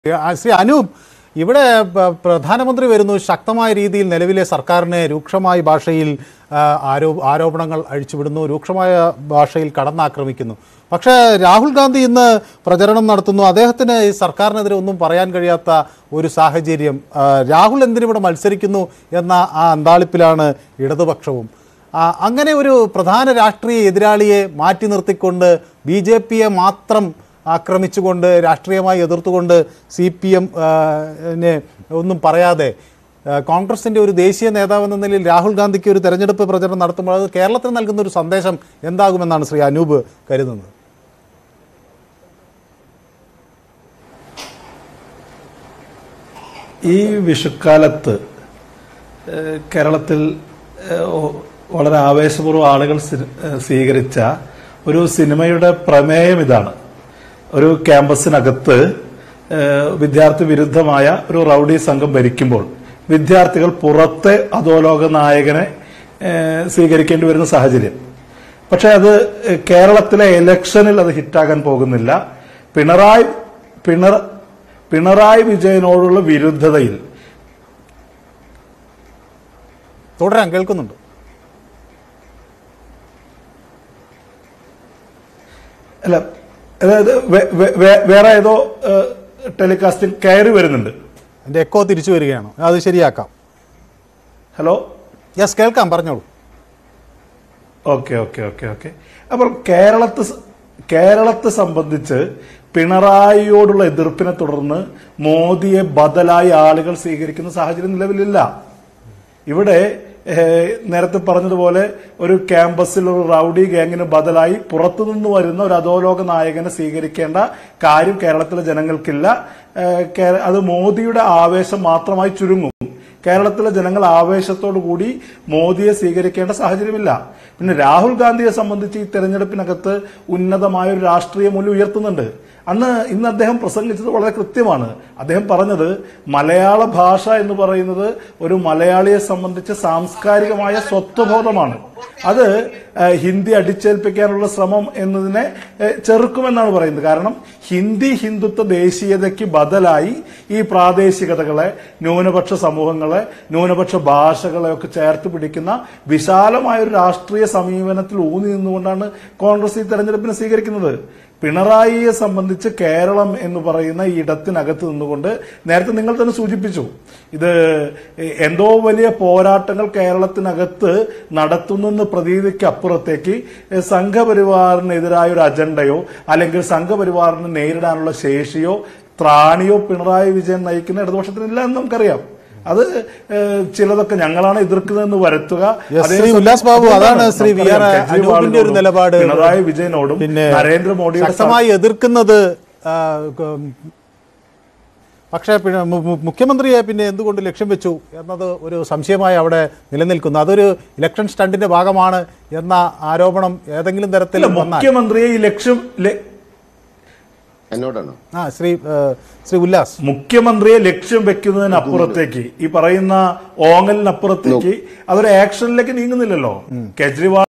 ആ, ശ്രീ അനൂപ് ഇവിടെ പ- പ്രധാനമന്ത്രി വരുന്നു ശക്തമായ രീതിയിൽ നിലവിലെ സർക്കാരിനെ രൂക്ഷമായ ഭാഷയിൽ ആ, ആരോ ആരോപണങ്ങൾ അഴിച്ചുവിടുന്നു രൂക്ഷമായ ഭാഷയിൽ കടന്നാക്രമിക്കുന്നു പക്ഷേ രാഹുൽ ഗാന്ധി ഇന്ന് പ്രചരണം നടത്തുന്നു അദ്ദേഹത്തിന് ഈ സർക്കാരിനെതിരെ ഒന്നും പറയാൻ കഴിയാത്ത ഒരു സാഹചര്യം ആ, രാഹുൽ എന്തിനിവിടെ മത്സരിക്കുന്നു എന്ന ആ അന്താളിപ്പിലാണ് ഇടതുപക്ഷവും ആ, അങ്ങനെ ഒരു പ്രധാന രാഷ്ട്രീയ എതിരാളിയെ മാറ്റി നിർത്തിക്കൊണ്ട് ബി ജെ പിയെ മാത്രം ആക്രമിച്ചുകൊണ്ട് രാഷ്ട്രീയമായി എതിർത്തുകൊണ്ട് സി പി എം ഒന്നും പറയാതെ ആ, കോൺഗ്രസിൻ്റെ ഒരു ദേശീയ നേതാവ് എന്ന നിലയിൽ രാഹുൽ ഗാന്ധിക്ക് ഒരു തെരഞ്ഞെടുപ്പ് പ്രചരണം നടത്തുമ്പോൾ അത് കേരളത്തിന് നൽകുന്ന ഒരു സന്ദേശം എന്താകുമെന്നാണ് ശ്രീ അനൂപ് കരുതുന്നത് ഈ വിഷുക്കാലത്ത് ഏഹ്, കേരളത്തിൽ ഏഹ്, ഒ- വളരെ ആവേശപൂർവ്വം ആളുകൾ സി- ഏഹ്, സ്വീകരിച്ച ഒരു സിനിമയുടെ പ്രമേയം ഇതാണ് ഒരു ക്യാമ്പസിനകത്ത് ഏഹ്, വിദ്യാർത്ഥി വിരുദ്ധമായ ഒരു റൌഡി സംഘം ഭരിക്കുമ്പോൾ വിദ്യാർത്ഥികൾ പുറത്തെ അധോലോക നായകനെ ഏഹ്, സ്വീകരിക്കേണ്ടി വരുന്ന സാഹചര്യം പക്ഷെ അത് ഏഹ്, കേരളത്തിലെ ഇലക്ഷനിൽ അത് ഹിറ്റാകാൻ പോകുന്നില്ല പിണറായി പിണർ പിണറായി വിജയനോടുള്ള വിരുദ്ധതയിൽ തുടരാൻ കേൾക്കുന്നുണ്ട് അല്ല അതായത് വേ- വേ- വേ- വേറെ ഏതോ ടെലികാസ്റ്റിൽ കയറി വരുന്നുണ്ട് എൻ്റെ എക്കോ തിരിച്ചു വരികയാണ് അത് ശരിയാക്കാം ഹലോ യെസ് കേൾക്കാം പറഞ്ഞോളൂ ഓക്കെ ഓക്കെ ഓക്കെ ഓക്കെ അപ്പോൾ കേരളത്തെ സ- കേരളത്തെ സംബന്ധിച്ച് പിണറായിയോടുള്ള എതിർപ്പിനെ തുടർന്ന് മോദിയെ ബദലായി ആളുകൾ സ്വീകരിക്കുന്ന സാഹചര്യം നിലവിലില്ല ഇവിടെ ഏഹ്, നേരത്തെ പറഞ്ഞതുപോലെ ഒരു ക്യാമ്പസിൽ ഒരു റൌഡി ഗ്യാങ്ങിന് ബദലായി പുറത്തുനിന്ന് വരുന്ന ഒരു അധോലോക നായകനെ സ്വീകരിക്കേണ്ട കാര്യം കേരളത്തിലെ ജനങ്ങൾക്കില്ല ഏഹ്, കേ- അത് മോദിയുടെ ആവേശം മാത്രമായി ചുരുങ്ങും കേരളത്തിലെ ജനങ്ങൾ ആവേശത്തോടു കൂടി മോദിയെ സ്വീകരിക്കേണ്ട സാഹചര്യമില്ല പിന്നെ രാഹുൽ ഗാന്ധിയെ സംബന്ധിച്ച് ഈ തെരഞ്ഞെടുപ്പിനകത്ത് ഉന്നതമായ ഒരു രാഷ്ട്രീയ മൂല്യം ഉയർത്തുന്നുണ്ട് അന്ന് ഇന്ന് അദ്ദേഹം പ്രസംഗിച്ചത് വളരെ കൃത്യമാണ് അദ്ദേഹം പറഞ്ഞത് മലയാള ഭാഷ എന്ന് പറയുന്നത് ഒരു മലയാളിയെ സംബന്ധിച്ച് സാംസ്കാരികമായ സ്വത്വബോധമാണ് അത് ഏഹ്, ഹിന്ദി അടിച്ചേൽപ്പിക്കാനുള്ള ശ്രമം എന്നതിനെ ഏഹ്, ചെറുക്കുമെന്നാണ് പറയുന്നത് കാരണം ഹിന്ദി ഹിന്ദുത്വ ദേശീയതയ്ക്ക് ബദലായി ഈ പ്രാദേശികതകളെ ന്യൂനപക്ഷ സമൂഹങ്ങളെ ന്യൂനപക്ഷ ഭാഷകളെ ഒക്കെ ചേർത്ത് പിടിക്കുന്ന വിശാലമായ ഒരു രാഷ്ട്രീയ സമീപനത്തിൽ ഊന്നി നിന്നുകൊണ്ടാണ് കോൺഗ്രസ് ഈ തെരഞ്ഞെടുപ്പിനെ സ്വീകരിക്കുന്നത് പിണറായിയെ സംബന്ധിച്ച് കേരളം എന്ന് പറയുന്ന ഈ ഇടത്തിനകത്ത് നിന്നുകൊണ്ട് നേരത്തെ നിങ്ങൾ തന്നെ സൂചിപ്പിച്ചു ഇത് എന്തോ വലിയ പോരാട്ടങ്ങൾ കേരളത്തിനകത്ത് നടത്തുന്നെന്ന് പ്രതീതിക്ക് അപ്പുറത്തേക്ക് സംഘപരിവാറിനെതിരായ ഒരു അജണ്ടയോ അല്ലെങ്കിൽ സംഘപരിവാറിനെ നേരിടാനുള്ള ശേഷിയോ ത്രാണിയോ പിണറായി വിജയൻ നയിക്കുന്ന ഇടതുപക്ഷത്തിനില്ല എന്ന് നമുക്കറിയാം അത് ഏഹ്, ചിലതൊക്കെ ഞങ്ങളാണ് എതിർക്കുന്നതെന്ന് വരുത്തുക Yes, അതേ ശ്രീ സമയം- ഉല്ലാസ് ബാബു അതാണ് ശ്രീ വി ആർ നമുക്കറിയാം, അനൂപിന്റെ ഒരു കെജ്രിവാളിനോടും നിലപാട് പിണറായി വിജയനോടും പിന്നെ നരേന്ദ്രമോദിയുടെ ശക്തമായി എതിർക്കുന്നത് ആ, ക- പക്ഷേ പിന്നെ മു- മു- മുഖ്യമന്ത്രിയെ പിന്നെ എന്തുകൊണ്ട് ലക്ഷ്യം വെച്ചു എന്നത് ഒരു സംശയമായി അവിടെ നിലനിൽക്കുന്നു അതൊരു ഇലക്ഷൻ സ്റ്റണ്ടിന്റെ ഭാഗമാണ് എന്ന ആരോപണം ഏതെങ്കിലും തരത്തിൽ അല്ല, വന്നാൽ മുഖ്യമന്ത്രിയെ ഈ ലക്ഷ്യം ല- എന്നോടാണോ ആ ശ്രീ ആ, ശ്രീ ഉല്ലാസ് മുഖ്യമന്ത്രിയെ ലക്ഷ്യം വെക്കുന്നതിനപ്പുറത്തേക്ക് ഈ പറയുന്ന ഓങ്ങലിനപ്പുറത്തേക്ക് അതൊരു ആക്ഷനിലേക്ക് നീങ്ങുന്നില്ലല്ലോ കെജ്രിവാൾ